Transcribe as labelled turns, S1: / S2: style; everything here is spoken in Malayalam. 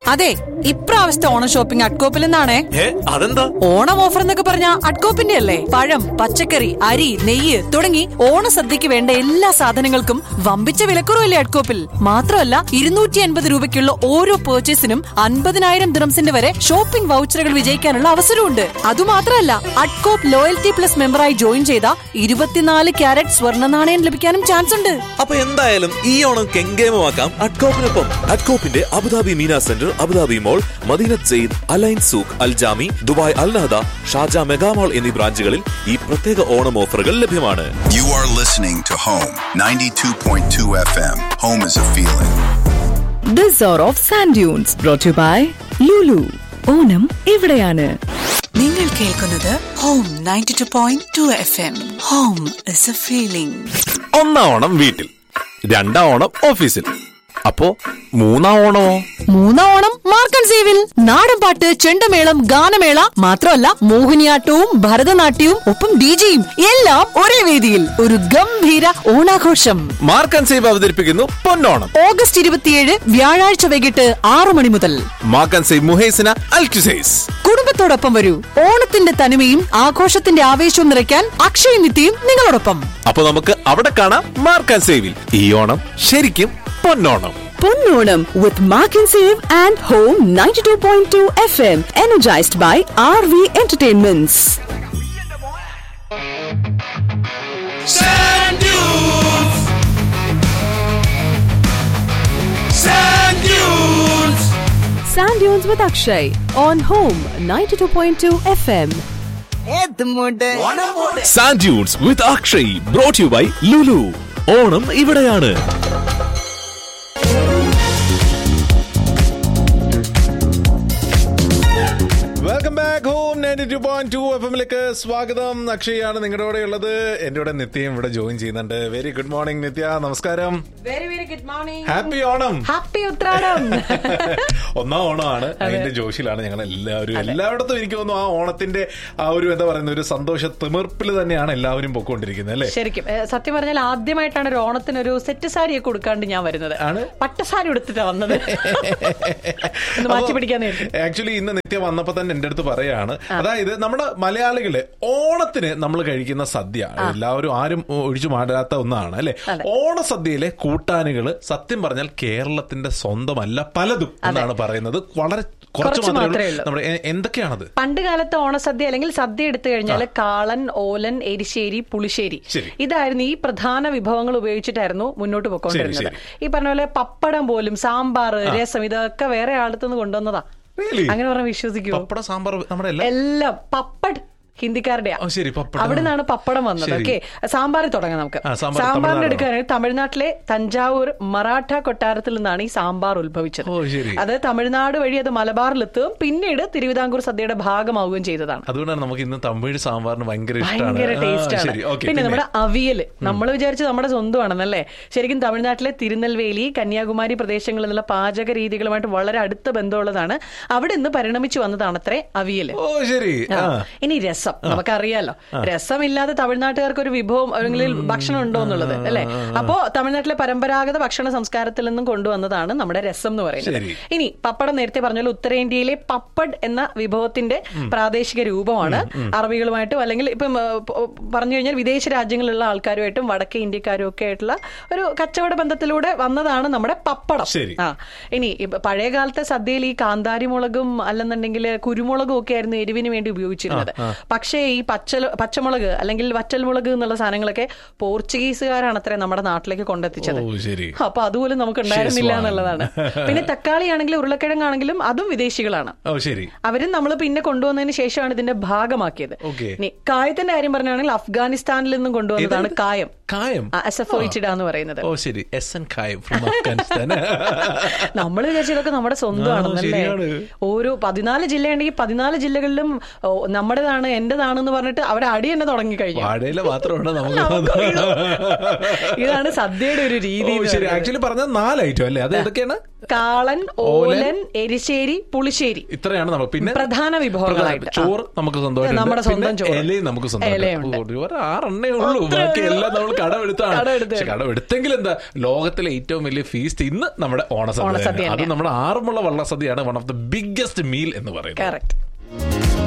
S1: അതെ ഇപ്രാവശ്യത്തെ ഓണം ഷോപ്പിംഗ് അഡ്കോപ്പിൽ നിന്നാണേ
S2: ഏ അതെന്താ
S1: ഓണം ഓഫർ എന്നൊക്കെ പറഞ്ഞ അഡ്കോപ്പിന്റെ അല്ലേ പഴം പച്ചക്കറി അരി നെയ്യ് തുടങ്ങി ഓണസദ്യക്ക് വേണ്ട എല്ലാ സാധനങ്ങൾക്കും വമ്പിച്ച വിലക്കുറവല്ലേ അഡ്കോപ്പിൽ മാത്രമല്ല ഇരുന്നൂറ്റി അൻപത് രൂപയ്ക്കുള്ള ഓരോ പേർച്ചേസിനും അൻപതിനായിരം ദിറംസിന്റെ വരെ ഷോപ്പിംഗ് വൗച്ചറുകൾ വിജയിക്കാനുള്ള അവസരമുണ്ട് അതുമാത്രമല്ല അഡ്കോപ്പ് ലോയൽറ്റി പ്ലസ് മെമ്പറായി ജോയിൻ ചെയ്ത ഇരുപത്തിനാല് ക്യാരറ്റ് സ്വർണ്ണ നാണയം ലഭിക്കാനും ചാൻസ് ഉണ്ട്
S2: അപ്പൊ എന്തായാലും ഈ ഓണം കെങ്കേമമാക്കാം അഡ്കോപ്പിനൊപ്പം അഡ്കോപ്പിന്റെ Abu Dhabi Mina centre Abu Dhabi mall Madinat Zayed Al Ain souk Al Jami Dubai Al Nahda ഷാജ മെഗാമോൾ എന്നീ ബ്രാഞ്ചുകളിൽ ഈ പ്രത്യേക ഓണം ഓഫറുകൾ ലഭ്യമാണ്
S3: You are listening to Home 92.2 FM. Home is a feeling.
S4: This hour of Sand Dunes brought to you by Lulu. Onam ഇവിടെയാണ്
S5: നിങ്ങൾ കേൾക്കുന്നത് Home ninety two point two F M Home is a feeling
S2: ഒന്നാം ഓണം വീട്ടിൽ രണ്ടാം ഓണം ഓഫീസിൽ അപ്പോ മൂന്നാം ഓണമോ
S1: മൂന്നാം ഓണം മാർക്കൻ സേവിൽ നാടൻ പാട്ട് ചെണ്ടമേളം ഗാനമേള മാത്രമല്ല മോഹിനിയാട്ടവും ഭരതനാട്യവും ഒപ്പം ഡിജയും എല്ലാം ഒരേ വേദിയിൽ ഒരു ഗംഭീര ഓണാഘോഷം
S2: മാർക്കൻ സേവ് അവതരിപ്പിക്കുന്നു പൊന്നോണം
S1: ഓഗസ്റ്റ് ഇരുപത്തിയേഴ് വ്യാഴാഴ്ച വൈകിട്ട് ആറു മണി മുതൽ
S2: മാർക്കൻ സേവ് മുഹേസിന അൽക്യുസൈസ്
S1: കുടുംബത്തോടൊപ്പം വരൂ ഓണത്തിന്റെ തനിമയും ആഘോഷത്തിന്റെ ആവേശവും നിറയ്ക്കാൻ അക്ഷയ നിത്യയും നിങ്ങളോടൊപ്പം
S2: അപ്പൊ നമുക്ക് അവിടെ കാണാം മാർക്കൻ സേവിൽ ഈ ഓണം ശരിക്കും Ponnonam
S4: Ponnonam with Mark and Save and Home 92.2 FM energized by RV Entertainments.
S6: Sand dunes. Sand dunes.
S4: Sand Dunes with Akshay on Home 92.2 FM.
S2: Sandunes with Akshay brought you by Lulu Onam ഇവിടെയാണ് welcome back Home ninety two point two F എമ്മിലേക്ക് സ്വാഗതം അക്ഷയാണ് നിങ്ങളുടെ കൂടെ ഉള്ളത് എന്റെ കൂടെ നിത്യയും ഇവിടെ ജോയിൻ ചെയ്യുന്നുണ്ട് വെരി ഗുഡ് മോർണിംഗ് നിത്യ നമസ്കാരം
S1: very very good morning
S2: happy Onam
S1: happy Uthradam
S2: ഒന്നാം ഓണമാണ് അതിന്റെ ജോഷിലാണ് ഞങ്ങൾ എല്ലാവരും എല്ലായിടത്തും എനിക്ക് തോന്നുന്നു ആ ഓണത്തിന്റെ ആ ഒരു എന്താ പറയുന്ന ഒരു സന്തോഷ തിമിർപ്പിൽ തന്നെയാണ് എല്ലാവരും പൊക്കോണ്ടിരിക്കുന്നത് അല്ലേ
S7: ശരിക്കും ഏ, സത്യം പറഞ്ഞാൽ ആദ്യമായിട്ടാണ് ഒരു ഓണത്തിന് ഒരു സെറ്റ് സാരിയൊക്കെ കൊടുക്കാണ്ട് ഞാൻ വരുന്നത്
S2: ആണ്?
S7: പട്ടുസാരി ഉടുത്തിട്ടാ വന്നത് ഒന്ന് മാറ്റി പിടിക്കാന്ന് കരുതി.
S2: ആക്ച്വലി ഇന്ന് നിത്യ വന്നപ്പോ തന്നെ എന്റെ അടുത്ത് പറയാണ് അതായത് നമ്മുടെ മലയാളികള് ഓണത്തിന് നമ്മൾ കഴിക്കുന്ന സദ്യ എല്ലാവരും ആരും ഒഴിച്ചു മാടാത്ത ഒന്നാണ് അല്ലെ ഓണസദ്യയിലെ കൂട്ടാനുകള് സത്യം പറഞ്ഞാൽ കേരളത്തിന്റെ സ്വന്തമല്ല പലതും എന്നാണ് പറയുന്നത് വളരെ കുറച്ച്
S7: കുറച്ച്
S2: മാത്രമേ
S7: മാത്രമേ
S2: ഉള്ളൂ
S7: ഉള്ളൂ.
S2: നമ്മുടെ എ- എന്തൊക്കെയാണത്
S7: പണ്ട് കാലത്തെ ഓണസദ്യ അല്ലെങ്കിൽ സദ്യ എടുത്തു കഴിഞ്ഞാൽ കാളൻ ഓലൻ എരിശ്ശേരി പുളിശ്ശേരി
S2: ശരി.
S7: ഇതായിരുന്നു ഈ പ്രധാന വിഭവങ്ങൾ ഉപയോഗിച്ചിട്ടായിരുന്നു മുന്നോട്ട് പോയിക്കൊണ്ടിരുന്നത്
S2: ശരി,
S7: ഈ പറഞ്ഞ പോലെ പപ്പടം പോലും സാമ്പാർ രസം ഇതൊക്കെ വേറെ ആളത്തുനിന്ന് കൊണ്ടുവന്നതാ
S2: Really?
S7: അങ്ങനെ പറഞ്ഞ വിശ്വസിക്കുമോ
S2: പപ്പട സാമ്പാർ നമ്മുടെ എല്ലാ
S7: എല്ലാം പപ്പട് ഹിന്ദിക്കാരുടെയാ
S2: ഓ, ശരി, പപ്പടം.
S7: അവിടെ നിന്നാണ് പപ്പടം വന്നത്
S2: ശരി.
S7: ഓക്കെ സാമ്പാറിൽ തുടങ്ങാം നമുക്ക്
S2: ആ, സാമ്പാർ
S7: സാമ്പാറിന്
S2: തമിഴ്നാടാണോ?
S7: എടുക്കുകയാണെങ്കിൽ തമിഴ്നാട്ടിലെ തഞ്ചാവൂർ മറാഠ കൊട്ടാരത്തിൽ നിന്നാണ് ഈ സാമ്പാർ ഉത്ഭവിച്ചത്
S2: ഓ, ശരി.
S7: അത് തമിഴ്നാട് വഴി അത് മലബാറിലെത്തുകയും പിന്നീട് തിരുവിതാംകൂർ സദ്യയുടെ ഭാഗമാവുകയും ചെയ്തതാണ്
S2: അതുകൊണ്ടാണ് നമുക്ക് ഇന്ന് തമിഴ് സാമ്പാറിന് ഭയങ്കര ഇഷ്ടമാണ്
S7: ഭയങ്കര
S2: ആ,
S7: ടേസ്റ്റ് ആണ്
S2: ശരി, okay,
S7: പിന്നെ നമ്മുടെ അവിയല് നമ്മൾ വിചാരിച്ച് നമ്മുടെ സ്വന്തമാണെന്നല്ലേ ശരിക്കും തമിഴ്നാട്ടിലെ തിരുനെൽവേലി കന്യാകുമാരി പ്രദേശങ്ങളിൽ നിന്നുള്ള പാചക രീതികളുമായിട്ട് വളരെ അടുത്ത ബന്ധമുള്ളതാണ് അവിടെ നിന്ന് പരിണമിച്ചു വന്നതാണത്രേ അവിയല്
S2: ഓ ശരി
S7: ആ.
S2: ആ
S7: ഇനി രസം നമുക്കറിയാലോ രസമില്ലാതെ തമിഴ്നാട്ടുകാർക്ക് ഒരു വിഭവം അല്ലെങ്കിൽ ഭക്ഷണം ഉണ്ടോ എന്നുള്ളത് അല്ലെ അപ്പോ തമിഴ്നാട്ടിലെ പരമ്പരാഗത ഭക്ഷണ സംസ്കാരത്തിൽ നിന്നും കൊണ്ടുവന്നതാണ് നമ്മുടെ രസം എന്ന് പറയുന്നത്
S2: ശരി.
S7: ഇനി പപ്പടം നേരത്തെ പറഞ്ഞാൽ ഉത്തരേന്ത്യയിലെ പപ്പഡ് എന്ന വിഭവത്തിന്റെ പ്രാദേശിക രൂപമാണ് അറബികളുമായിട്ടും അല്ലെങ്കിൽ ഇപ്പം ഏ, പ- പറഞ്ഞു കഴിഞ്ഞാൽ വിദേശ രാജ്യങ്ങളിലുള്ള ആൾക്കാരുമായിട്ടും വടക്കേ ഇന്ത്യക്കാരും ഒക്കെ ആയിട്ടുള്ള ഒരു കച്ചവട ബന്ധത്തിലൂടെ വന്നതാണ് നമ്മുടെ പപ്പടം
S2: ശരി.
S7: ആ ഇനി ഇപ്പൊ പഴയ കാലത്തെ സദ്യയിൽ ഈ കാന്താരി മുളകും അല്ലെന്നുണ്ടെങ്കിൽ കുരുമുളകും ഒക്കെ ആയിരുന്നു എരിവിന് വേണ്ടി ഉപയോഗിച്ചിരുന്നത് പക്ഷേ ഈ പച്ച പച്ചമുളക് അല്ലെങ്കിൽ വറ്റൽമുളക് എന്നുള്ള സാധനങ്ങളൊക്കെ പോർച്ചുഗീസുകാരാണ് അത്രേ നമ്മുടെ നാട്ടിലേക്ക് കൊണ്ടെത്തിച്ചത്
S2: ഓ ശരി
S7: അപ്പൊ അതുപോലും നമുക്ക് ഉണ്ടായിരുന്നില്ല
S2: Szechuan.
S7: എന്നുള്ളതാണ് പിന്നെ തക്കാളി ആണെങ്കിലും ഉരുളക്കിഴങ്ങാണെങ്കിലും അതും വിദേശികളാണ്
S2: ഓ ശരി
S7: അവരും നമ്മൾ പിന്നെ കൊണ്ടുവന്നതിന് ശേഷമാണ് ഇതിന്റെ ഭാഗമാക്കിയത്
S2: Okay.
S7: ഇനി കായത്തിന്റെ കാര്യം പറയുകയാണെങ്കിൽ അഫ്ഗാനിസ്ഥാനിൽ നിന്നും കൊണ്ടുവന്നതാണ്
S2: ഏതാ?
S7: കായം
S2: കായം
S7: അസഫോയിറ്റിഡ എന്ന് പറയുന്നത്
S2: ഓ ശരി എസ് എൻ കായം ഫ്രം അഫ്ഗാനിസ്ഥാൻ
S7: നമ്മൾ വിചാരിച്ചതൊക്കെ നമ്മുടെ സ്വന്തമാണെന്നല്ലേ
S2: ശരിയാണ്.
S7: ഓരോ പതിനാല് ജില്ലയുണ്ടെങ്കിൽ പതിനാല് ജില്ലകളിലും ഓ, നമ്മുടേതാണ് എന്റേതാണെന്ന് പറഞ്ഞിട്ട് അവിടെ അടി തന്നെ തുടങ്ങി കഴിഞ്ഞു
S2: വാഴയില മാത്രമാണ്
S7: നമുക്ക്
S2: നമുക്ക്
S7: വീണു. ഇതാണ് സദ്യയുടെ ഒരു രീതി
S2: ഓ,
S7: എന്ന്
S2: ശരി
S7: പറയുന്നത്.
S2: ആക്ച്വലി പറഞ്ഞ നാല് ഐറ്റം അല്ലേ അത് ഏതൊക്കെയാണ്
S7: കാളൻ ഓലൻ എരിശ്ശേരി പുളിശ്ശേരി
S2: ഇത്രയാണ് നമ്മൾ പിന്നെ
S7: പ്രധാന വിഭവങ്ങളായിട്ട്.
S2: ചോറ് നമുക്ക് സ്വന്തമായിട്ട്
S7: നമ്മുടെ സ്വന്തം ചോറ്.
S2: ഇലയും നമുക്ക്
S7: ഇലയുണ്ട്.
S2: സ്വന്തമായിട്ട് ഒരു ആറെണ്ണേ ഉള്ളൂ ബാക്കി എല്ലാം നമ്മൾ കടമെടുത്താണ്
S7: കടമെടുത്താണ്.
S2: പക്ഷെ കടമെടുത്തെങ്കിൽ എന്താ ലോകത്തിലെ ഏറ്റവും വലിയ ഫീസ്റ്റ് ഇന്ന് നമ്മുടെ ഓണസദ്യ
S7: ഓണസദ്യ
S2: തന്നെയാണ്. അത്
S7: തന്നെയാണ്.
S2: നമ്മുടെ ആറന്മുള വള്ളസദ്യയാണ് one of the biggest meal എന്ന് പറയുന്നത്
S7: കറക്റ്റ്